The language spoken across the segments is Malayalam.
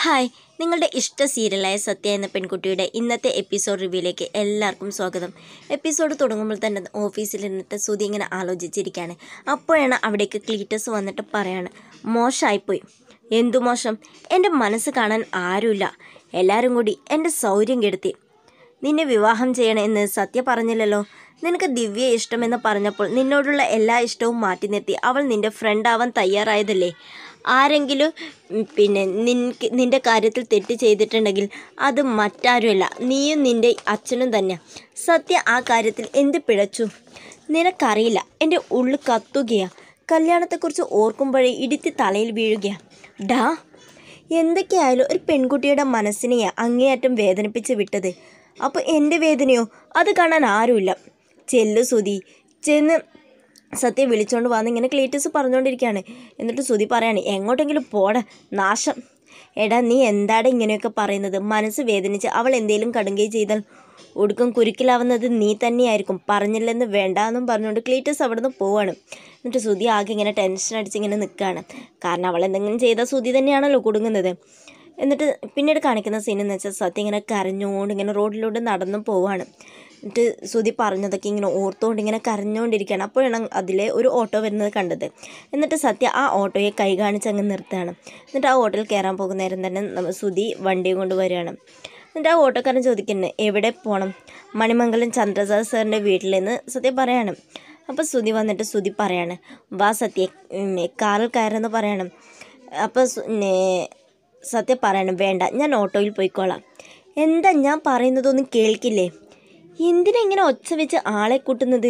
ഹായ് നിങ്ങളുടെ ഇഷ്ട സീരിയലായ സത്യ എന്ന പെൺകുട്ടിയുടെ ഇന്നത്തെ എപ്പിസോഡ് റിവ്യൂയിലേക്ക് എല്ലാവർക്കും സ്വാഗതം എപ്പിസോഡ് തുടങ്ങുമ്പോൾ തന്നെ ഓഫീസിൽ നിന്നിട്ട് സുധി ഇങ്ങനെ ആലോചിച്ചിരിക്കുകയാണ് അപ്പോഴാണ് അവിടേക്ക് ക്ലീറ്റസ് വന്നിട്ട് പറയാണ് മോശമായിപ്പോയി എന്തു മോശം എൻ്റെ മനസ്സ് കാണാൻ ആരുമില്ല എല്ലാവരും കൂടി എൻ്റെ സൗര്യം കെടുത്തി നിന്നെ വിവാഹം ചെയ്യണമെന്ന് സത്യ പറഞ്ഞില്ലല്ലോ നിനക്ക് ദിവ്യ ഇഷ്ടമെന്ന് പറഞ്ഞപ്പോൾ നിന്നോടുള്ള എല്ലാ ഇഷ്ടവും മാറ്റി നിർത്തി അവൾ നിന്റെ ഫ്രണ്ട് ആവാൻ തയ്യാറായതല്ലേ ആരെങ്കിലും ഉം, പിന്നെ നിനക്ക് നിന്റെ കാര്യത്തിൽ തെറ്റ് ചെയ്തിട്ടുണ്ടെങ്കിൽ അത് മറ്റാരുമല്ല നീയും നിന്റെ അച്ഛനും തന്നെ സത്യ ആ കാര്യത്തിൽ എന്ത് പിഴച്ചു നിനക്കറിയില്ല എൻ്റെ ഉള്ളു കത്തുകയാ കല്യാണത്തെക്കുറിച്ച് ഓർക്കുമ്പോഴേ ഇടിത്തി തലയിൽ വീഴുകയാ ഡാ എന്തൊക്കെയായാലും ഒരു പെൺകുട്ടിയുടെ മനസ്സിനെയാ അങ്ങേയറ്റം വേദനിപ്പിച്ച് വിട്ടത് അപ്പോൾ എൻ്റെ വേദനയോ അത് കാണാൻ ആരുമില്ല ചെല്ലു സുതി ചെന്ന് സത്യ വിളിച്ചോണ്ട് വന്ന് ഇങ്ങനെ ക്ലീറ്റസ് പറഞ്ഞുകൊണ്ടിരിക്കുകയാണ് എന്നിട്ട് സുതി പറയാണ് എങ്ങോട്ടെങ്കിലും പോടെ നാശം എടാ നീ എന്താടാ ഇങ്ങനെയൊക്കെ പറയുന്നത് മനസ്സ് വേദനിച്ച് അവൾ എന്തേലും കടുങ്കൈ ചെയ്താൽ ഒടുക്കം കുരുക്കിലാവുന്നത് നീ തന്നെയായിരിക്കും പറഞ്ഞില്ലെന്ന് വേണ്ടാന്നും പറഞ്ഞുകൊണ്ട് ക്ലീറ്റസ് അവിടെ നിന്ന് പോവാണ് എന്നിട്ട് സുതി ആകെ ഇങ്ങനെ ടെൻഷൻ അടിച്ച് ഇങ്ങനെ നിൽക്കുകയാണ് കാരണം അവൾ എന്തെങ്കിലും ചെയ്താൽ സുതി തന്നെയാണല്ലോ കുടുങ്ങുന്നത് എന്നിട്ട് പിന്നീട് കാണിക്കുന്ന സീൻ എന്ന് വെച്ചാൽ സത്യ ഇങ്ങനെ കരഞ്ഞുകൊണ്ട് ഇങ്ങനെ റോഡിലൂടെ നടന്നു പോവാണ് എന്നിട്ട് സുധി പറഞ്ഞതൊക്കെ ഇങ്ങനെ ഓർത്തുകൊണ്ട് ഇങ്ങനെ കരഞ്ഞുകൊണ്ടിരിക്കുകയാണ് അപ്പോഴാണ് അതിലെ ഒരു ഓട്ടോ വരുന്നത് കണ്ടത് എന്നിട്ട് സത്യ ആ ഓട്ടോയെ കൈ കാണിച്ച് അങ്ങ് നിർത്തുകയാണ് എന്നിട്ട് ആ ഓട്ടോയിൽ കയറാൻ പോകുന്ന നേരം തന്നെ നമ്മ സുധി വണ്ടിയും കൊണ്ട് വരികയാണ് എന്നിട്ട് ആ ഓട്ടോക്കാരൻ ചോദിക്കുന്നത് എവിടെ പോകണം മണിമംഗലം ചന്ദ്രസാദ് സാറിൻ്റെ വീട്ടിൽ നിന്ന് സത്യ പറയാണ് അപ്പോൾ സുധി വന്നിട്ട് സുധി പറയാണ് വാ സത്യ ഉം, കാറിൽ കയറെന്ന് പറയണം അപ്പോൾ സു- നേ- സത്യ പറയണം വേണ്ട ഞാൻ ഓട്ടോയിൽ പോയിക്കോളാം എന്താ ഞാൻ പറയുന്നതൊന്നും കേൾക്കില്ലേ എന്തിനാ ഇങ്ങനെ ഒച്ച വെച്ച് ആളെ കൂട്ടുന്നത്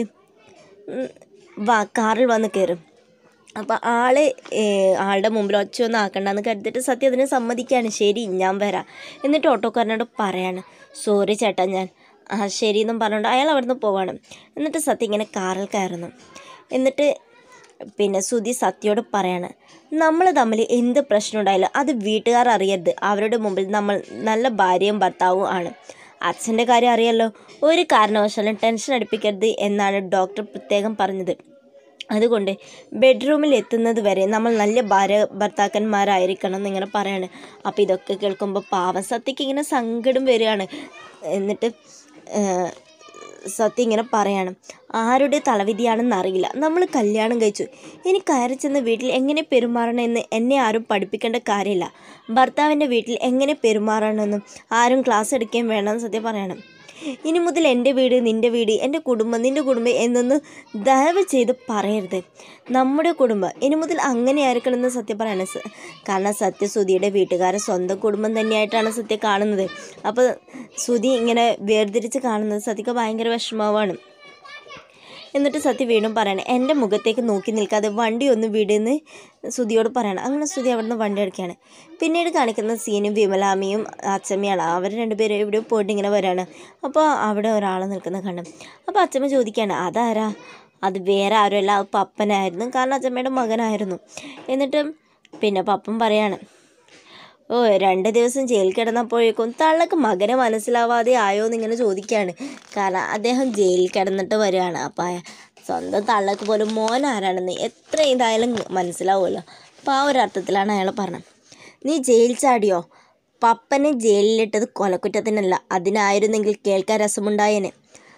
ഉം, വാ കാറിൽ വന്ന് കയറും അപ്പോൾ ആള് ഏ, ആളുടെ മുമ്പിൽ ഒച്ചയൊന്നും ആക്കണ്ടെന്ന് കരുതിയിട്ട് സത്യം അതിന് സമ്മതിക്കുകയാണ് ശരി ഞാൻ വരാം എന്നിട്ട് ഓട്ടോക്കാരനോട് പറയാണ് സോറി ചേട്ടാ ഞാൻ ആ ശരി എന്നും പറഞ്ഞുകൊണ്ട് അയാൾ അവിടുന്ന് പോവാണ് എന്നിട്ട് സത്യ ഇങ്ങനെ കാറിൽ കയറുന്നു എന്നിട്ട് പിന്നെ സുധി സത്യയോട് പറയാണ് നമ്മൾ തമ്മിൽ എന്ത് പ്രശ്നം ഉണ്ടായാലും അത് വീട്ടുകാർ അറിയരുത് അവരുടെ മുമ്പിൽ നമ്മൾ നല്ല ഭാര്യയും ഭർത്താവും ആണ് അച്ഛൻ്റെ കാര്യം അറിയാലോ ഒരു കാരണവശാലും ടെൻഷൻ അടുപ്പിക്കരുത് എന്നാണ് ഡോക്ടർ പ്രത്യേകം പറഞ്ഞത് അതുകൊണ്ട് ബെഡ്റൂമിൽ എത്തുന്നത് വരെ നമ്മൾ നല്ല ഭാര്യ ഭർത്താക്കന്മാരായിരിക്കണം എന്നിങ്ങനെ പറയാണ് അപ്പോൾ ഇതൊക്കെ കേൾക്കുമ്പോൾ പാവം സത്യക്ക് ഇങ്ങനെ സങ്കടം വരികയാണ് എന്നിട്ട് ആ, സത്യ ഇങ്ങനെ പറയാണ് ആരുടെ തലവിധിയാണെന്ന് അറിയില്ല നമ്മൾ കല്യാണം കഴിച്ചു ഇനി കയറി ചെന്ന് വീട്ടിൽ എങ്ങനെ പെരുമാറണമെന്ന് എന്നെ ആരും പഠിപ്പിക്കേണ്ട കാര്യമില്ല ഭർത്താവിൻ്റെ വീട്ടിൽ എങ്ങനെ പെരുമാറണമെന്നും ആരും ക്ലാസ് എടുക്കുകയും വേണമെന്ന് സത്യ പറയണം ഇനി മുതൽ എൻ്റെ വീട് നിൻ്റെ വീട് എൻ്റെ കുടുംബം നിൻ്റെ കുടുംബം എന്നൊന്ന് ദയവ് ചെയ്ത് പറയരുത് നമ്മുടെ കുടുംബം ഇനി മുതൽ അങ്ങനെ ആയിരിക്കണമെന്ന് സത്യ പറയണം സ- കാരണം സത്യ സുധിയുടെ വീട്ടുകാരെ സ്വന്തം കുടുംബം തന്നെയായിട്ടാണ് സത്യ കാണുന്നത് അപ്പോൾ സുധി ഇങ്ങനെ വേർതിരിച്ച് കാണുന്നത് സത്യക്ക് ഭയങ്കര വിഷമമാണ് എന്നിട്ട് സത്യ വീണ്ടും പറയണം എൻ്റെ മുഖത്തേക്ക് നോക്കി നിൽക്കാതെ വണ്ടി ഒന്ന് വിടുന്ന് സുധിയോട് പറയണം അങ്ങനെ സുധി അവിടുന്ന് വണ്ടി എടുക്കുകയാണ് പിന്നീട് കാണിക്കുന്ന സീനും വിമലാമ്മയും അച്ചമ്മയാണ് അവർ രണ്ടുപേരും എവിടെയോ പോയിട്ട് ഇങ്ങനെ വരാണ് അപ്പോൾ അവിടെ ഒരാൾ നിൽക്കുന്ന കാണും അപ്പോൾ അച്ചമ്മ ചോദിക്കുകയാണ് അതാരാ അത് വേറെ ആരുമല്ല അത് പപ്പനായിരുന്നു കാരണം അച്ചമ്മയുടെ മകനായിരുന്നു എന്നിട്ട് പിന്നെ പപ്പൻ പറയാണ് ഓ രണ്ട് ദിവസം ജയിലിൽ കിടന്നപ്പോഴേക്കും തള്ളക്ക് മകനെ മനസ്സിലാവാതെ ആയോ എന്നിങ്ങനെ ചോദിക്കുകയാണ് കാരണം അദ്ദേഹം ജയിലിൽ കിടന്നിട്ട് വരികയാണ് അപ്പം അയ- സ്വന്തം തള്ളക്ക് പോലും മോൻ ആരാണെന്ന് എത്ര ഇതായാലും മനസ്സിലാവുമല്ലോ അപ്പോൾ ആ ഒരു അർത്ഥത്തിലാണ് അയാൾ പറഞ്ഞത് നീ ജയിൽ ചാടിയോ പപ്പനെ ജയിലിലിട്ടത് കൊലക്കുറ്റത്തിനല്ല അതിനായിരുന്നെങ്കിൽ കേൾക്കാൻ രസമുണ്ടായേനെ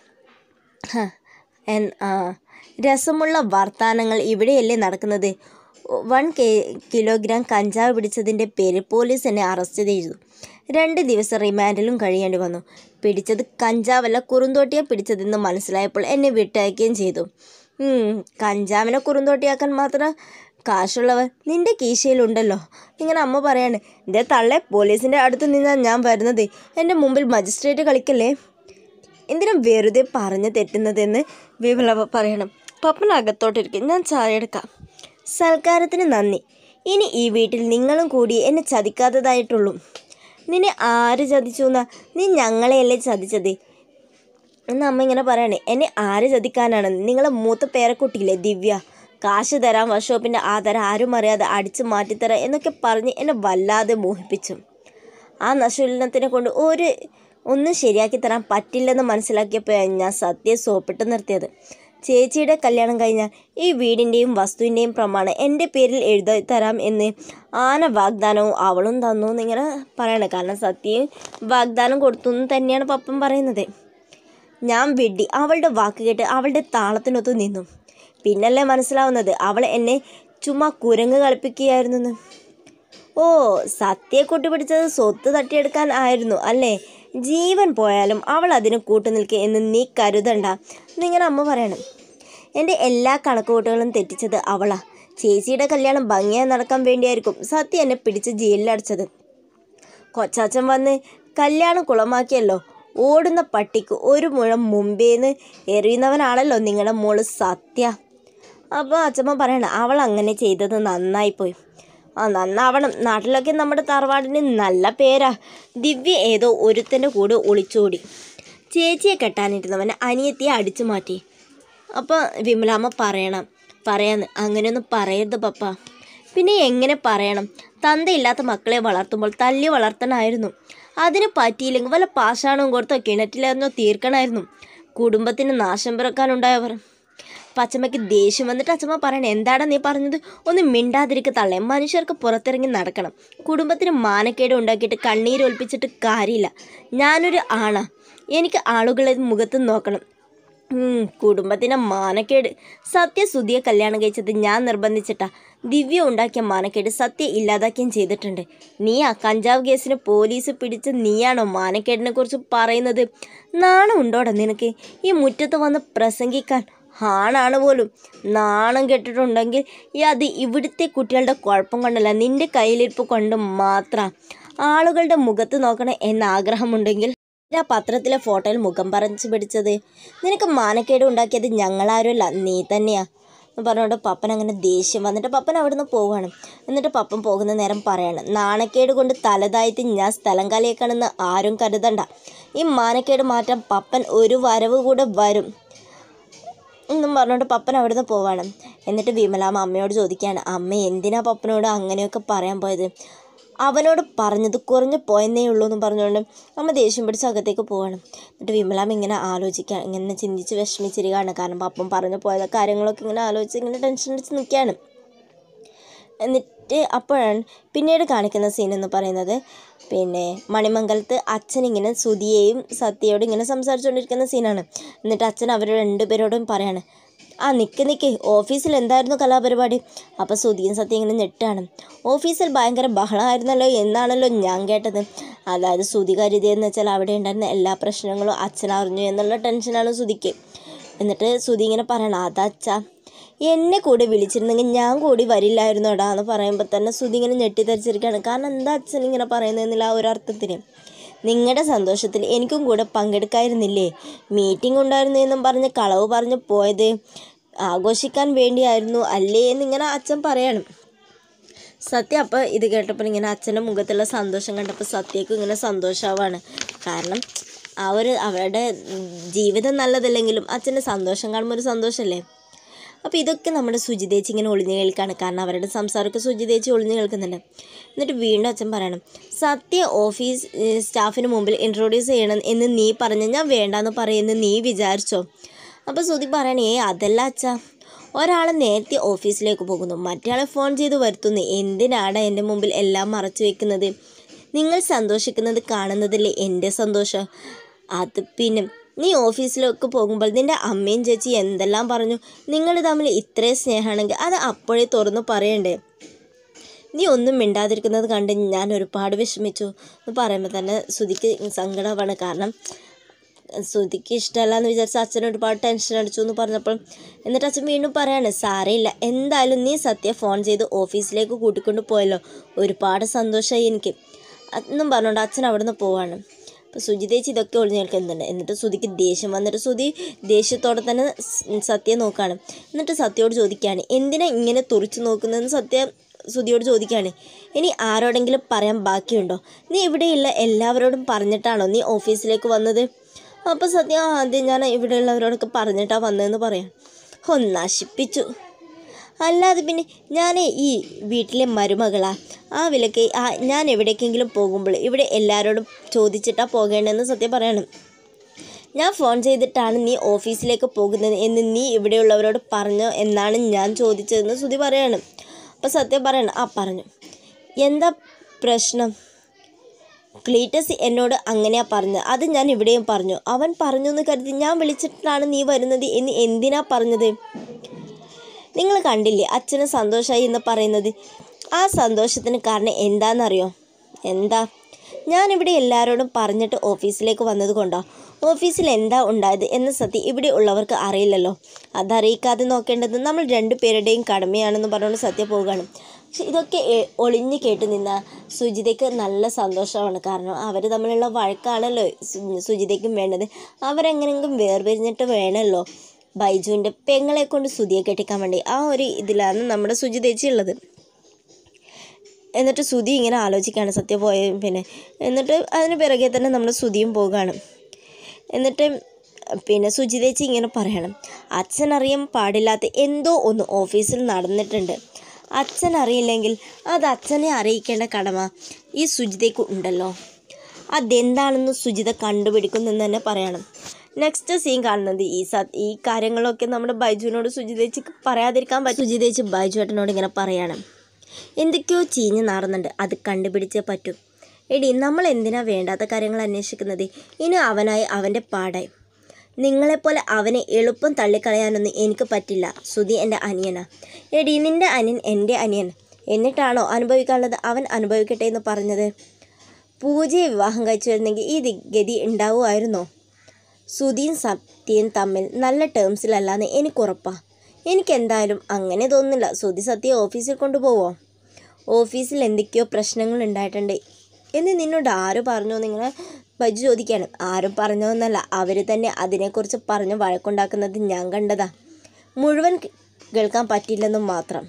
ഹ, എൻ- ആ, രസമുള്ള വർത്താനങ്ങൾ ഇവിടെയല്ലേ നടക്കുന്നത് വൺ കെ കിലോഗ്രാം കഞ്ചാവ് പിടിച്ചതിൻ്റെ പേരിൽ പോലീസ് എന്നെ അറസ്റ്റ് ചെയ്തു രണ്ട് ദിവസം റിമാൻഡിലും കഴിയേണ്ടി വന്നു പിടിച്ചത് കഞ്ചാവല്ല കുറുന്തോട്ടിയെ പിടിച്ചതെന്ന് മനസ്സിലായപ്പോൾ എന്നെ വിട്ടയക്കുകയും ചെയ്തു ഉം, കഞ്ചാവിനെ കുറുന്തോട്ടിയാക്കാൻ മാത്രം കാശുള്ളവർ നിന്റെ കീശയിലുണ്ടല്ലോ ഇങ്ങനെ അമ്മ പറയാണ് എൻ്റെ തള്ളെ പോലീസിൻ്റെ അടുത്ത് നിന്നാണ് ഞാൻ വരുന്നത് എൻ്റെ മുമ്പിൽ മജിസ്ട്രേറ്റ് കളിക്കല്ലേ എന്തിനാ വെറുതെ പറഞ്ഞു തെറ്റുന്നതെന്ന് വിമല പറയണം പപ്പൻ അകത്തോട്ടിരിക്കും ഞാൻ ചായ എടുക്കാം സൽക്കാരത്തിന് നന്ദി ഇനി ഈ വീട്ടിൽ നിങ്ങളും കൂടി എന്നെ ചതിക്കാത്തതായിട്ടുള്ളൂ നിന്നെ ആര് ചതിച്ചു എന്നാ നീ ഞങ്ങളെയല്ലേ ചതിച്ചത് എന്ന് അമ്മ ഇങ്ങനെ പറയണേ എന്നെ ആര് ചതിക്കാനാണ് നിങ്ങളെ മൂത്ത പേരക്കുട്ടിയില്ലേ ദിവ്യ കാശ് തരാം വർക്ക്ഷോപ്പിൻ്റെ ആധാരം ആരും അറിയാതെ അടിച്ചു മാറ്റിത്തരാം എന്നൊക്കെ പറഞ്ഞ് എന്നെ വല്ലാതെ മോഹിപ്പിച്ചു ആ നശുലനത്തിനെ കൊണ്ട് ഒരു ഒന്നും ശരിയാക്കി തരാൻ പറ്റില്ലെന്ന് മനസ്സിലാക്കിയപ്പോഴാണ് ഞാൻ സത്യം സോപ്പിട്ട് നിർത്തിയത് ചേച്ചിയുടെ കല്യാണം കഴിഞ്ഞാൽ ഈ വീടിൻ്റെയും വസ്തുവിൻ്റെയും പ്രമാണം എൻ്റെ പേരിൽ എഴുതി തരാം എന്ന് ആന വാഗ്ദാനവും അവളും തന്നു എന്നിങ്ങനെ പറയണം കാരണം സത്യയും വാഗ്ദാനം കൊടുത്തു എന്ന് തന്നെയാണ് പപ്പൻ പറയുന്നത് ഞാൻ വിഡ്ഢി അവളുടെ വാക്ക് കേട്ട് അവളുടെ താളത്തിനൊത്ത് നിന്നു പിന്നല്ലേ മനസ്സിലാവുന്നത് അവൾ എന്നെ ചുമ്മാ കുരങ്ങ് കളിപ്പിക്കുകയായിരുന്നെന്ന് ഓ സത്യയെ കൂട്ടുപിടിച്ചത് സ്വത്ത് തട്ടിയെടുക്കാൻ ആയിരുന്നു അല്ലേ ജീവൻ പോയാലും അവൾ അതിന് കൂട്ടുനിൽക്കുക എന്ന് നീ കരുതണ്ട എന്നിങ്ങനെ അമ്മ പറയണം എൻ്റെ എല്ലാ കണക്കുകൂട്ടുകളും തെറ്റിച്ചത് അവളാ ചേച്ചിയുടെ കല്യാണം ഭംഗിയായി നടക്കാൻ വേണ്ടിയായിരിക്കും സത്യ എന്നെ പിടിച്ച് ജയിലിലടച്ചത് കൊച്ചാച്ചൻ വന്ന് കല്യാണം കുളമാക്കിയല്ലോ ഓടുന്ന പട്ടിക്ക് ഒരു മുഴം മുമ്പേന്ന് എറിയുന്നവനാണല്ലോ നിങ്ങളുടെ മോള് സത്യ അപ്പോൾ അച്ഛമ്മ പറയണം അവൾ അങ്ങനെ ചെയ്തത് നന്നായിപ്പോയി ആ നന്നാവണം നാട്ടിലൊക്കെ നമ്മുടെ തറവാടിന് നല്ല പേരാ ദിവ്യ ഏതോ ഒരുത്തൻ്റെ കൂടെ ഒളിച്ചോടി ചേച്ചിയെ കെട്ടാനിരുന്നവനെ അനിയത്തിയെ അടിച്ചു മാറ്റി അപ്പോൾ വിമലാമ്മ പറയണം പറയാന്ന് അങ്ങനെയൊന്നും പറയരുത് പപ്പ പിന്നെ എങ്ങനെ പറയണം തന്തയില്ലാത്ത മക്കളെ വളർത്തുമ്പോൾ തല്ലി വളർത്തണമായിരുന്നു അതിന് പറ്റിയില്ലെങ്കിൽ വല്ല പാഷാണവും കൊടുത്തോ കിണറ്റിലെറിഞ്ഞോ തീർക്കണമായിരുന്നു കുടുംബത്തിന് നാശം പിറക്കാനുണ്ടായവർ പച്ചമ്മയ്ക്ക് ദേഷ്യം വന്നിട്ട് അച്ഛമ്മ പറയണേ എന്താടാ നീ പറഞ്ഞത് ഒന്ന് മിണ്ടാതിരിക്ക് തള്ളേ മനുഷ്യർക്ക് പുറത്തിറങ്ങി നടക്കണം കുടുംബത്തിന് മാനക്കേട് ഉണ്ടാക്കിയിട്ട് കണ്ണീരൊൽപ്പിച്ചിട്ട് കാര്യമില്ല ഞാനൊരു ആണാ എനിക്ക് ആളുകളെ മുഖത്ത് നോക്കണം ഉം, കുടുംബത്തിന് മാനക്കേട് സത്യ സുധിയെ കല്യാണം കഴിച്ചത് ഞാൻ നിർബന്ധിച്ചിട്ടാ ദിവ്യ ഉണ്ടാക്കിയ മാനക്കേട് സത്യ ഇല്ലാതാക്കുകയും ചെയ്തിട്ടുണ്ട് നീ ആ കഞ്ചാവ് കേസിന് പോലീസ് പിടിച്ച് നീയാണോ മാനക്കേടിനെ കുറിച്ച് പറയുന്നത് നാണം ഉണ്ടോടാ നിനക്ക് ഈ മുറ്റത്ത് വന്ന് പ്രസംഗിക്കാൻ ആണാണ് പോലും നാണം കെട്ടിട്ടുണ്ടെങ്കിൽ ഈ അത് ഇവിടുത്തെ കുട്ടികളുടെ കുഴപ്പം കൊണ്ടല്ല നിന്റെ കയ്യിലിരിപ്പ് കൊണ്ട് മാത്രം ആളുകളുടെ മുഖത്ത് നോക്കണം എന്ന ആഗ്രഹമുണ്ടെങ്കിൽ ആ പത്രത്തിലെ ഫോട്ടോയിൽ മുഖം പറിച്ച് പിടിച്ചത് നിനക്ക് മാനക്കേട് ഉണ്ടാക്കിയത് ഞങ്ങളാരുമല്ല നീ തന്നെയാ എന്ന് പറഞ്ഞുകൊണ്ട് പപ്പൻ അങ്ങനെ ദേഷ്യം വന്നിട്ട് പപ്പൻ അവിടുന്ന് പോവാണ് എന്നിട്ട് പപ്പൻ പോകുന്ന നേരം പറയാണ് നാണക്കേട് കൊണ്ട് തലതായിട്ട് ഞാൻ സ്ഥലം കലയേക്കണമെന്ന് ആരും കരുതണ്ട ഈ മാനക്കേട് മാറ്റാൻ പപ്പൻ ഒരു വരവ് കൂടെ വരും എന്നും പറഞ്ഞുകൊണ്ട് പപ്പൻ അവിടുന്ന് പോവാണ് എന്നിട്ട് വിമലാമ്മ അമ്മയോട് ചോദിക്കുകയാണ് അമ്മ എന്തിനാ പപ്പനോട് അങ്ങനെയൊക്കെ പറയാൻ പോയത് അവനോട് പറഞ്ഞത് കുറഞ്ഞു പോയെന്നേ ഉള്ളൂ എന്ന് പറഞ്ഞുകൊണ്ട് അമ്മ ദേഷ്യം പിടിച്ച് അകത്തേക്ക് പോവാണ് എന്നിട്ട് വിമലാമ്മ ഇങ്ങനെ ആലോചിക്കുക ഇങ്ങനെ ചിന്തിച്ച് വിഷമിച്ചിരിക്കുകയാണ് കാരണം പപ്പൻ പറഞ്ഞു പോയ കാര്യങ്ങളൊക്കെ ഇങ്ങനെ ആലോചിച്ച് ഇങ്ങനെ ടെൻഷൻ അടിച്ച് നിൽക്കുകയാണ് എന്നിട്ട് അപ്പോഴാണ് പിന്നീട് കാണിക്കുന്ന സീൻ എന്ന് പറയുന്നത് പിന്നെ മണിമംഗലത്ത് അച്ഛൻ ഇങ്ങനെ സുധിയെയും സത്യയോടും ഇങ്ങനെ സംസാരിച്ചുകൊണ്ടിരിക്കുന്ന സീനാണ് എന്നിട്ട് അച്ഛൻ അവർ രണ്ടുപേരോടും പറയാണ് ആ നിൽക്ക് നിൽക്ക് ഓഫീസിൽ എന്തായിരുന്നു കലാപരിപാടി അപ്പോൾ സുധിയും സത്യം ഇങ്ങനെ ഞെട്ടാണ് ഓഫീസിൽ ഭയങ്കര ബഹളമായിരുന്നല്ലോ എന്നാണല്ലോ ഞാൻ കേട്ടത് അതായത് സുധി കരുതിയെന്ന് വെച്ചാൽ അവിടെ ഉണ്ടായിരുന്ന എല്ലാ പ്രശ്നങ്ങളും അച്ഛൻ അറിഞ്ഞു എന്നുള്ള ടെൻഷനാണ് സുധിക്ക് എന്നിട്ട് സുധി ഇങ്ങനെ പറയണം അതച്ഛാ എന്നെ കൂടി വിളിച്ചിരുന്നെങ്കിൽ ഞാൻ കൂടി വരില്ലായിരുന്നോടാ എന്ന് പറയുമ്പോൾ തന്നെ സുധി ഇങ്ങനെ ഞെട്ടിത്തരിച്ചിരിക്കുകയാണ് കാരണം എന്താ അച്ഛൻ ഇങ്ങനെ പറയുന്നതെന്നില്ല ആ ഒരു അർത്ഥത്തിന് നിങ്ങളുടെ സന്തോഷത്തിൽ എനിക്കും കൂടെ പങ്കെടുക്കായിരുന്നില്ലേ മീറ്റിംഗ് ഉണ്ടായിരുന്നു എന്നും പറഞ്ഞ് കളവ് പറഞ്ഞ് പോയത് ആഘോഷിക്കാൻ വേണ്ടിയായിരുന്നു അല്ലേ എന്നിങ്ങനെ അച്ഛൻ പറയണം സത്യ അപ്പോൾ ഇത് കേട്ടപ്പോൾ ഇങ്ങനെ അച്ഛൻ്റെ മുഖത്തുള്ള സന്തോഷം കണ്ടപ്പോൾ സത്യക്കും ഇങ്ങനെ സന്തോഷമാവാണ് കാരണം ആ ഒരു അവരുടെ ജീവിതം നല്ലതല്ലെങ്കിലും അച്ഛൻ്റെ സന്തോഷം കാണുമ്പോൾ ഒരു സന്തോഷമല്ലേ അപ്പോൾ ഇതൊക്കെ നമ്മുടെ സുജിതേച്ചി ഇങ്ങനെ ഒളിഞ്ഞു കേൾക്കാണ് കാരണം അവരുടെ സംസാരമൊക്കെ സുജിതേച്ചി ഒളിഞ്ഞു കേൾക്കുന്നുണ്ട് എന്നിട്ട് വീണ്ടും അച്ഛൻ പറയണം സത്യ ഓഫീസ് ഏഹ്, സ്റ്റാഫിന് മുമ്പിൽ ഇൻട്രൊഡ്യൂസ് ചെയ്യണം എന്ന് നീ പറഞ്ഞ് ഞാൻ വേണ്ടാന്ന് പറയുമെന്ന് നീ വിചാരിച്ചോ അപ്പോൾ സുധി പറയണേ ഏ അതല്ല അച്ഛാ ഒരാൾ നേരത്തെ ഓഫീസിലേക്ക് പോകുന്നു മറ്റയാളെ ഫോൺ ചെയ്ത് വരുത്തുന്നു എന്തിനാണ് എൻ്റെ മുമ്പിൽ എല്ലാം മറച്ചു വെക്കുന്നത് നിങ്ങൾ സന്തോഷിക്കുന്നത് കാണുന്നതല്ലേ എൻ്റെ സന്തോഷം അത് പിന്നെ നീ ഓഫീസിലേക്ക് പോകുമ്പോൾ നിൻ്റെ അമ്മയും ചേച്ചി എന്തെല്ലാം പറഞ്ഞു നിങ്ങൾ തമ്മിൽ ഇത്രയും സ്നേഹമാണെങ്കിൽ അത് അപ്പോഴേ തുറന്നു പറയണ്ടേ നീ ഒന്നും മിണ്ടാതിരിക്കുന്നത് കണ്ട് ഞാൻ ഒരുപാട് വിഷമിച്ചു എന്ന് പറയുമ്പോൾ തന്നെ ശ്രുതിക്ക് സങ്കടമാണ് കാരണം ശ്രുതിക്ക് ഇഷ്ടമല്ല എന്ന് വിചാരിച്ച അച്ഛൻ ഒരുപാട് ടെൻഷൻ അടിച്ചു എന്ന് പറഞ്ഞപ്പോൾ എന്നിട്ട് അച്ഛൻ വീണ്ടും പറയാണ് സാരയില്ല എന്തായാലും നീ സത്യ ഫോൺ ചെയ്ത് ഓഫീസിലേക്ക് കൂട്ടിക്കൊണ്ട് പോയല്ലോ ഒരുപാട് സന്തോഷമായി എനിക്ക് എന്നും പറഞ്ഞുകൊണ്ട് അച്ഛൻ അവിടെ നിന്ന് പോവാണ് അപ്പോൾ സുജിതേച്ചി ഇതൊക്കെ ഒളിഞ്ഞു നിൽക്കുന്നുണ്ട് എന്നിട്ട് ശ്രുതിക്ക് ദേഷ്യം വന്നിട്ട് ശ്രുതി ദേഷ്യത്തോടെ തന്നെ സ് സത്യയെ നോക്കുകയാണ് എന്നിട്ട് സത്യയോട് ചോദിക്കുകയാണ് എന്തിനാ ഇങ്ങനെ തുറിച്ച് നോക്കുന്നതെന്ന് സത്യ ശ്രുതിയോട് ചോദിക്കുകയാണ് ഇനി ആരോടെങ്കിലും പറയാൻ ബാക്കിയുണ്ടോ നീ ഇവിടെയുള്ള എല്ലാവരോടും പറഞ്ഞിട്ടാണോ നീ ഓഫീസിലേക്ക് വന്നത് അപ്പോൾ സത്യ ആദ്യം ഞാൻ ഇവിടെയുള്ളവരോടൊക്കെ പറഞ്ഞിട്ടാണ് വന്നതെന്ന് പറയാം ഓ നശിപ്പിച്ചു അല്ലാതെ പിന്നെ ഞാൻ ഈ വീട്ടിലെ മരുമകളാ ആ വിലക്ക് ആ ഞാൻ എവിടേക്കെങ്കിലും പോകുമ്പോൾ ഇവിടെ എല്ലാവരോടും ചോദിച്ചിട്ടാ പോകേണ്ടതെന്ന് സത്യം പറയണം ഞാൻ ഫോൺ ചെയ്തിട്ടാണ് നീ ഓഫീസിലേക്ക് പോകുന്നത് എന്ന് നീ ഇവിടെയുള്ളവരോട് പറഞ്ഞോ എന്നാണ് ഞാൻ ചോദിച്ചതെന്ന് സുധി പറയാണ് അപ്പോൾ സത്യം പറയണം ആ പറഞ്ഞു എന്താ പ്രശ്നം ക്ലീറ്റസ് എന്നോട് അങ്ങനെയാ പറഞ്ഞത് അത് ഞാൻ ഇവിടെയും പറഞ്ഞു അവൻ പറഞ്ഞു എന്ന് കരുതി ഞാൻ വിളിച്ചിട്ടാണ് നീ വരുന്നത് എന്ന് എന്തിനാ പറഞ്ഞത് നിങ്ങൾ കണ്ടില്ലേ അച്ഛന് സന്തോഷമായി എന്ന് പറയുന്നത് ആ സന്തോഷത്തിന് കാരണം എന്താണെന്നറിയോ എന്താ ഞാനിവിടെ എല്ലാവരോടും പറഞ്ഞിട്ട് ഓഫീസിലേക്ക് വന്നത് കൊണ്ടോ ഓഫീസിൽ എന്താ ഉണ്ടായത് എന്ന സത്യം ഇവിടെ ഉള്ളവർക്ക് അറിയില്ലല്ലോ അതറിയിക്കാതെ നോക്കേണ്ടത് നമ്മൾ രണ്ടുപേരുടെയും കടമയാണെന്ന് പറഞ്ഞുകൊണ്ട് സത്യ പോവുകയാണ് പക്ഷെ ഇതൊക്കെ എ- ഒളിഞ്ഞു കേട്ട് നിന്ന സുജിതയ്ക്ക് നല്ല സന്തോഷമാണ് കാരണം അവർ തമ്മിലുള്ള വഴക്കാണല്ലോ സു- സുജിതയ്ക്കും വേണ്ടത് അവരെങ്ങനെയെങ്കിലും വേർപിരിഞ്ഞിട്ട് വേണമല്ലോ ബൈജുവിൻ്റെ പെങ്ങളെ കൊണ്ട് സുതിയെ കെട്ടിക്കാൻ വേണ്ടി ആ ഒരു ഇതിലാണ് നമ്മുടെ സുജിതേച്ചി ഉള്ളത് എന്നിട്ട് സുധി ഇങ്ങനെ ആലോചിക്കുകയാണ് സത്യ പോയ പിന്നെ എന്നിട്ട് അതിന് പിറകെ തന്നെ നമ്മുടെ സുധിയും പോകുകയാണ് എന്നിട്ട് പിന്നെ സുജിതേച്ചി ഇങ്ങനെ പറയണം അച്ഛൻ അറിയാൻ പാടില്ലാത്ത എന്തോ ഒന്ന് ഓഫീസിൽ നടന്നിട്ടുണ്ട് അച്ഛൻ അറിയില്ലെങ്കിൽ അത് അച്ഛനെ അറിയിക്കേണ്ട കടമ ഈ സുജിതയ്ക്ക് ഉണ്ടല്ലോ അതെന്താണെന്ന് സുജിത കണ്ടുപിടിക്കുന്നെന്ന് തന്നെ പറയണം നെക്സ്റ്റ് സീൻ കാണുന്നത് ഈ സ ഈ കാര്യങ്ങളൊക്കെ നമ്മുടെ ബൈജുവിനോട് സുജിതേച്ചിക്ക് പറയാതിരിക്കാൻ പറ്റും സുജിതേച്ചി ബൈജു ഏട്ടനോട് ഇങ്ങനെ പറയണം എന്തൊക്കെയോ ചീഞ്ഞ് നാറുന്നുണ്ട് അത് കണ്ടുപിടിച്ചേ പറ്റൂ എടി നമ്മൾ എന്തിനാ വേണ്ടാത്ത കാര്യങ്ങൾ അന്വേഷിക്കുന്നത് ഇനി അവനായി അവൻ്റെ പാടായി നിങ്ങളെപ്പോലെ അവനെ എളുപ്പം തള്ളിക്കളയാനൊന്നും എനിക്ക് പറ്റില്ല സുധി എൻ്റെ അനിയനാ എടി നിൻ്റെ അനിയൻ എൻ്റെ അനിയൻ എന്നിട്ടാണോ അനുഭവിക്കാനുള്ളത് അവൻ അനുഭവിക്കട്ടെ എന്ന് പറഞ്ഞത് പൂജയെ വിവാഹം കഴിച്ചിരുന്നെങ്കിൽ ഈ ദി- ഗതി ഉണ്ടാവുമായിരുന്നോ സുധിയും സത്യയും തമ്മിൽ നല്ല ടേംസിലല്ലാന്ന് എനിക്കുറപ്പാ എനിക്കെന്തായാലും അങ്ങനെ തോന്നുന്നില്ല സുധി സത്യ ഓഫീസിൽ കൊണ്ടുപോവോ ഓഫീസിൽ എന്തൊക്കെയോ പ്രശ്നങ്ങൾ ഉണ്ടായിട്ടുണ്ട് എന്ന് നിന്നോട് ആര് പറഞ്ഞു നിങ്ങളെ ബജു ചോദിക്കാണ് ആരും പറഞ്ഞോന്നല്ല അവർ തന്നെ അതിനെക്കുറിച്ച് പറഞ്ഞ് വഴക്കുണ്ടാക്കുന്നത് ഞാൻ കണ്ടതാ മുഴുവൻ കേ- കേൾക്കാൻ പറ്റില്ലെന്നും മാത്രം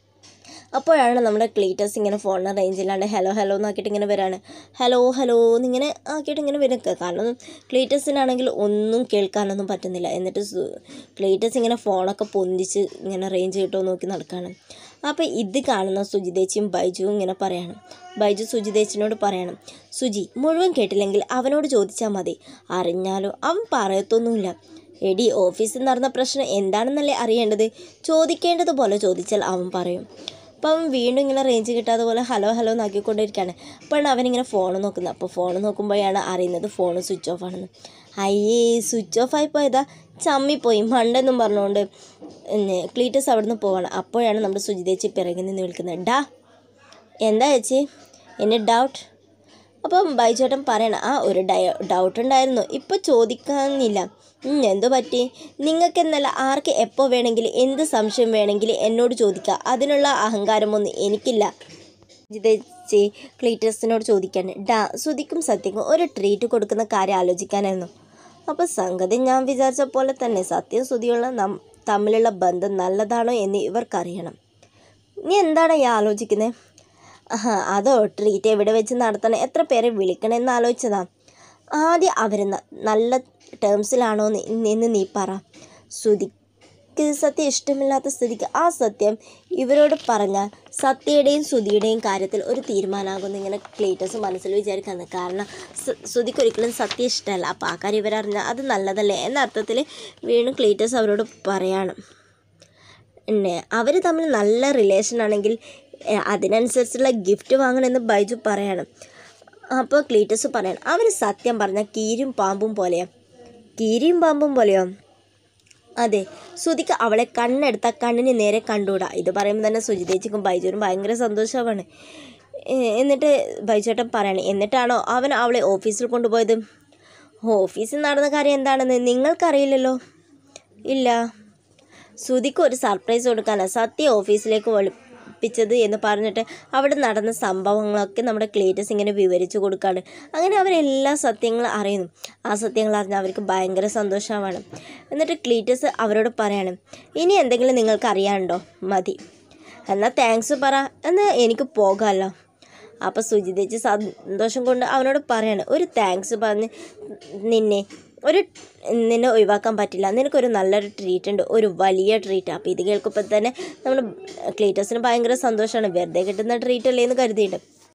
അപ്പോഴാണ് നമ്മുടെ ക്ലീറ്റസ് ഇങ്ങനെ ഫോണിന് റേഞ്ചില്ലാണ്ട് ഹലോ ഹലോ എന്നാക്കിയിട്ട് ഇങ്ങനെ വരാണ് ഹലോ ഹലോ എന്നിങ്ങനെ ആക്കിയിട്ട് ഇങ്ങനെ വരും കാരണം ക്ലീറ്റസിനാണെങ്കിൽ ഒന്നും കേൾക്കാനൊന്നും പറ്റുന്നില്ല എന്നിട്ട് സു- ക്ലീറ്റസ് ഇങ്ങനെ ഫോണൊക്കെ പൊന്തിച്ച് ഇങ്ങനെ റേഞ്ച് കിട്ടുമോ നോക്കി നടക്കുകയാണ് അപ്പോൾ ഇത് കാണുന്ന സുജിതേച്ചിയും ബൈജുവും ഇങ്ങനെ പറയണം ബൈജു സുജിതേച്ചിനോട് പറയണം സുജി മുഴുവൻ കേട്ടില്ലെങ്കിൽ അവനോട് ചോദിച്ചാൽ മതി അറിഞ്ഞാലോ അവൻ പറയത്തൊന്നുമില്ല എടി ഓഫീസിൽ നടന്ന പ്രശ്നം എന്താണെന്നല്ലേ അറിയേണ്ടത് ചോദിക്കേണ്ടതുപോലെ ചോദിച്ചാൽ അവൻ പറയും അപ്പം അവൻ വീണ്ടും ഇങ്ങനെ റേഞ്ച് കിട്ടാതെ പോലെ ഹലോ ഹലോ എന്നാക്കിക്കൊണ്ടിരിക്കുകയാണ് അപ്പോഴാണ് അവനിങ്ങനെ ഫോൺ നോക്കുന്നത് അപ്പോൾ ഫോൺ നോക്കുമ്പോഴാണ് അറിയുന്നത് ഫോൺ സ്വിച്ച് ഓഫ് ആണെന്ന് അയ്യേ സ്വിച്ച് ഓഫ് ആയി പോയതാ ചമ്മിപ്പോയി മണ്ടെന്നും പറഞ്ഞുകൊണ്ട് പിന്നെ ക്ലീറ്റസ് അവിടെ നിന്ന് പോവാണ് അപ്പോഴാണ് നമ്മുടെ സുജിതേച്ചി പിറകിൽ നിന്ന് വിളിക്കുന്നത് ഡാ എന്താ ചേച്ചി എന്നെ ഡൗട്ട് അപ്പം ബൈചേട്ടൻ പറയണം ആ ഒരു ഡയ ഡൗട്ട് ഉണ്ടായിരുന്നു ഇപ്പോൾ ചോദിക്കാനില്ല ഉം, എന്തോ പറ്റി നിങ്ങൾക്ക് എന്നല്ല ആർക്ക് എപ്പോൾ വേണമെങ്കിലും എന്ത് സംശയം വേണമെങ്കിലും എന്നോട് ചോദിക്കുക അതിനുള്ള അഹങ്കാരമൊന്നും എനിക്കില്ല ജിതേച്ചി ക്ലീറ്റസിനോട് ചോദിക്കാൻ ഡാ ശ്രുതിക്കും സത്യക്കും ഒരു ട്രീറ്റ് കൊടുക്കുന്ന കാര്യം ആലോചിക്കാനായിരുന്നു അപ്പോൾ സംഗതി ഞാൻ വിചാരിച്ച പോലെ തന്നെ സത്യം ശ്രുതിയുള്ള നം തമ്മിലുള്ള ബന്ധം നല്ലതാണോ എന്ന് ഇവർക്കറിയണം നീ എന്താണ് ഈ ആലോചിക്കുന്നത് ആഹാ അതോ ട്രീറ്റ് എവിടെ വെച്ച് നടത്തണം എത്ര പേരെ വിളിക്കണമെന്ന് ആലോചിച്ചതാ ആദ്യം അവർ നല്ല ടേംസിലാണോ എന്ന് എന്ന് നീ പറ ശ്രുതിക്ക് സത്യം ഇഷ്ടമില്ലാത്ത സ്ഥിതിക്ക് ആ സത്യം ഇവരോട് പറഞ്ഞാൽ സത്യയുടെയും ശ്രുതിയുടെയും കാര്യത്തിൽ ഒരു തീരുമാനമാകുമെന്ന് ഇങ്ങനെ ക്ലീറ്റസ് മനസ്സിൽ വിചാരിക്കുന്നത് കാരണം സ- ശ്രുതിക്ക് ഒരിക്കലും സത്യം ഇഷ്ടമല്ല അപ്പോൾ ആ കാര്യം ഇവരറിഞ്ഞാൽ അത് നല്ലതല്ലേ എന്ന അർത്ഥത്തിൽ വീണ്ടും ക്ലീറ്റസ് അവരോട് പറയാണ് പിന്നെ അവർ തമ്മിൽ നല്ല റിലേഷൻ ആണെങ്കിൽ എ, അതിനനുസരിച്ചുള്ള ഗിഫ്റ്റ് വാങ്ങണമെന്ന് ബൈജു പറയണം അപ്പോൾ ക്ലീറ്റസ് പറയണം അവർ സത്യം പറഞ്ഞാൽ കീരും പാമ്പും പോലെയാ കീരിയും പാമ്പും പോലെയോ അതെ സുധിക്ക് അവളെ കണ്ണെടുത്ത കണ്ണിന് നേരെ കണ്ടുകൂടാ ഇത് പറയുമ്പോൾ തന്നെ സുജിതേച്ചിക്കും ബൈജുവിനും ഭയങ്കര സന്തോഷമാണ് എന്നിട്ട് ബൈജുവേട്ടൻ പറയണേ എന്നിട്ടാണോ അവൻ അവളെ ഓഫീസിൽ കൊണ്ടുപോയത് ഓഫീസിൽ നടന്ന കാര്യം എന്താണെന്ന് നിങ്ങൾക്കറിയില്ലല്ലോ ഇല്ല സുധിക്ക് ഒരു സർപ്രൈസ് കൊടുക്കാനാണ് സത്യ ഓഫീസിലേക്ക് ഒളിപ്പിച്ചത് എന്ന് പറഞ്ഞിട്ട് അവിടെ നടന്ന സംഭവങ്ങളൊക്കെ നമ്മുടെ ക്ലീറ്റസ് ഇങ്ങനെ വിവരിച്ചു കൊടുക്കുകയാണ് അങ്ങനെ അവരെല്ലാ സത്യങ്ങളും അറിയുന്നു ആ സത്യങ്ങൾ അറിഞ്ഞാൽ അവർക്ക് ഭയങ്കര സന്തോഷമാണ് എന്നിട്ട് ക്ലീറ്റസ് അവരോട് പറയാണ് ഇനി എന്തെങ്കിലും നിങ്ങൾക്ക് അറിയാനുണ്ടോ മതി എന്നാൽ താങ്ക്സ് പറ എന്നാൽ എനിക്ക് പോകാമല്ലോ അപ്പോൾ സുജിതേച്ചി സന്തോഷം കൊണ്ട് അവനോട് പറയാണ് ഒരു താങ്ക്സ് പറഞ്ഞ് നിന്നെ ഒരു നിന്നെ ഒഴിവാക്കാൻ പറ്റില്ല നിനക്കൊരു നല്ലൊരു ട്രീറ്റ് ഉണ്ട് ഒരു വലിയ ട്രീറ്റ് അപ്പോൾ ഇത് കേൾക്കുമ്പോൾ തന്നെ നമ്മുടെ ക്ലീറ്റസിന് ഭയങ്കര സന്തോഷമാണ് വെറുതെ കിട്ടുന്ന ട്രീറ്റ് അല്ലേ എന്ന് കരുതിയിട്ട്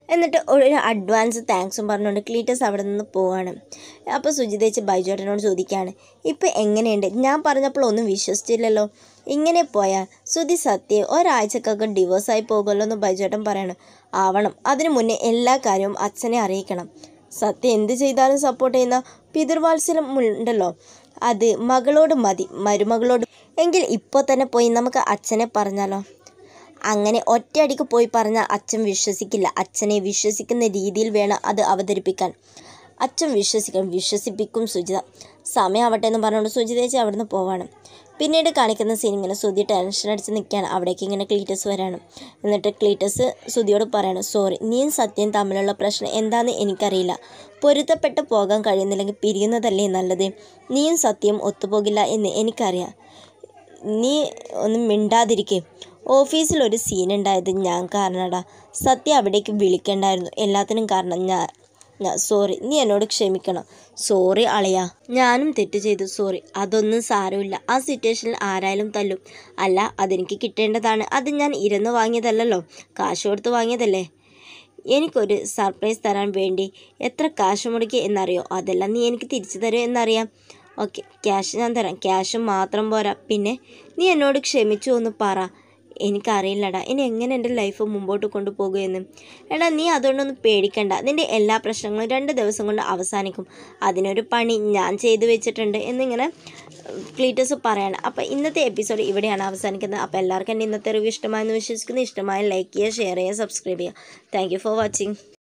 എന്നിട്ട് ഒരു അഡ്വാൻസ് താങ്ക്സും പറഞ്ഞുകൊണ്ട് ക്ലീറ്റസ് അവിടെ നിന്ന് പോവാണ് അപ്പോൾ സുജിതേച്ച് ബൈജോട്ടനോട് ചോദിക്കുകയാണ് ഇപ്പം എങ്ങനെയുണ്ട് ഞാൻ പറഞ്ഞപ്പോൾ ഒന്നും വിശ്വസിച്ചില്ലല്ലോ ഇങ്ങനെ പോയാൽ സുധി സത്യം ഒരാഴ്ചക്കകം ഡിവോഴ്സായി പോകുമല്ലോ എന്ന് ബൈജോട്ടൻ പറയണം ആവണം അതിനു മുന്നേ എല്ലാ കാര്യവും അച്ഛനെ അറിയിക്കണം സത്യം എന്ത് ചെയ്താലും സപ്പോർട്ട് ചെയ്യുന്ന പിതൃവാത്സല്യം ഉണ്ടല്ലോ അത് മകളോട് മതി മരുമകളോട് എങ്കിൽ ഇപ്പോൾ തന്നെ പോയി നമുക്ക് അച്ഛനെ പറഞ്ഞാലോ അങ്ങനെ ഒറ്റയടിക്ക് പോയി പറഞ്ഞാൽ അച്ഛൻ വിശ്വസിക്കില്ല അച്ഛനെ വിശ്വസിക്കുന്ന രീതിയിൽ വേണം അത് അവതരിപ്പിക്കാൻ അച്ഛൻ വിശ്വസിക്കണം വിശ്വസിപ്പിക്കും സുജിത സമയമാവട്ടെ എന്ന് പറഞ്ഞുകൊണ്ട് സുജിതേച്ചി അവിടുന്ന് പോവാണ് പിന്നീട് കാണിക്കുന്ന സീൻ ഇങ്ങനെ സുധി ടെൻഷൻ അടിച്ച് നിൽക്കുകയാണ് അവിടേക്ക് ഇങ്ങനെ ക്ലീറ്റസ് വരാണ് എന്നിട്ട് ക്ലീറ്റസ് സുധിയോട് പറയണം സോറി നീയും സത്യം തമ്മിലുള്ള പ്രശ്നം എന്താണെന്ന് എനിക്കറിയില്ല പൊരുത്തപ്പെട്ട് പോകാൻ കഴിയുന്നില്ലെങ്കിൽ പിരിയുന്നതല്ലേ നല്ലത് നീയും സത്യം ഒത്തുപോകില്ല എന്ന് എനിക്കറിയാം നീ ഒന്നും മിണ്ടാതിരിക്കേ ഓഫീസിൽ ഒരു സീൻ ഉണ്ടായത് ഞാൻ കാരണടാ സത്യം അവിടേക്ക് വിളിക്കണ്ടായിരുന്നു എല്ലാത്തിനും കാരണം ഞാൻ ഞാൻ സോറി നീ എന്നോട് ക്ഷമിക്കണം സോറി അളയാ ഞാനും തെറ്റ് ചെയ്തു സോറി അതൊന്നും സാരമില്ല ആ സിറ്റുവേഷനിൽ ആരായാലും തല്ലും അല്ല അതെനിക്ക് കിട്ടേണ്ടതാണ് അത് ഞാൻ ഇരുന്ന് വാങ്ങിയതല്ലല്ലോ കാശ് കൊടുത്ത് വാങ്ങിയതല്ലേ എനിക്കൊരു സർപ്രൈസ് തരാൻ വേണ്ടി എത്ര കാശ് മുടക്കി എന്നറിയോ അതെല്ലാം നീ എനിക്ക് തിരിച്ചു തരുമോ എന്നറിയാം ഓക്കെ ക്യാഷ് ഞാൻ തരാം ക്യാഷ് മാത്രം പോരാ പിന്നെ നീ എന്നോട് ക്ഷമിച്ചു എന്ന് പറ എനിക്കറിയില്ലടാ ഇനി എങ്ങനെ എൻ്റെ ലൈഫ് മുമ്പോട്ട് കൊണ്ടുപോകുമെന്ന് എടാ നീ അതുകൊണ്ടൊന്നും പേടിക്കണ്ട നിൻ്റെ എല്ലാ പ്രശ്നങ്ങളും രണ്ട് ദിവസം കൊണ്ട് അവസാനിക്കും അതിനൊരു പണി ഞാൻ ചെയ്തു വെച്ചിട്ടുണ്ട് എന്നിങ്ങനെ ക്ലീറ്റസ് പറയണം അപ്പോൾ ഇന്നത്തെ എപ്പിസോഡ് ഇവിടെയാണ് അവസാനിക്കുന്നത് അപ്പോൾ എല്ലാവർക്കും എൻ്റെ ഇന്നത്തെ റിവ്യൂ ഇഷ്ടമായെന്ന് വിശ്വസിക്കുന്നു ഇഷ്ടമായ ലൈക്ക് ചെയ്യുക ഷെയർ ചെയ്യുക സബ്സ്ക്രൈബ് ചെയ്യുക താങ്ക് ഫോർ വാച്ചിങ്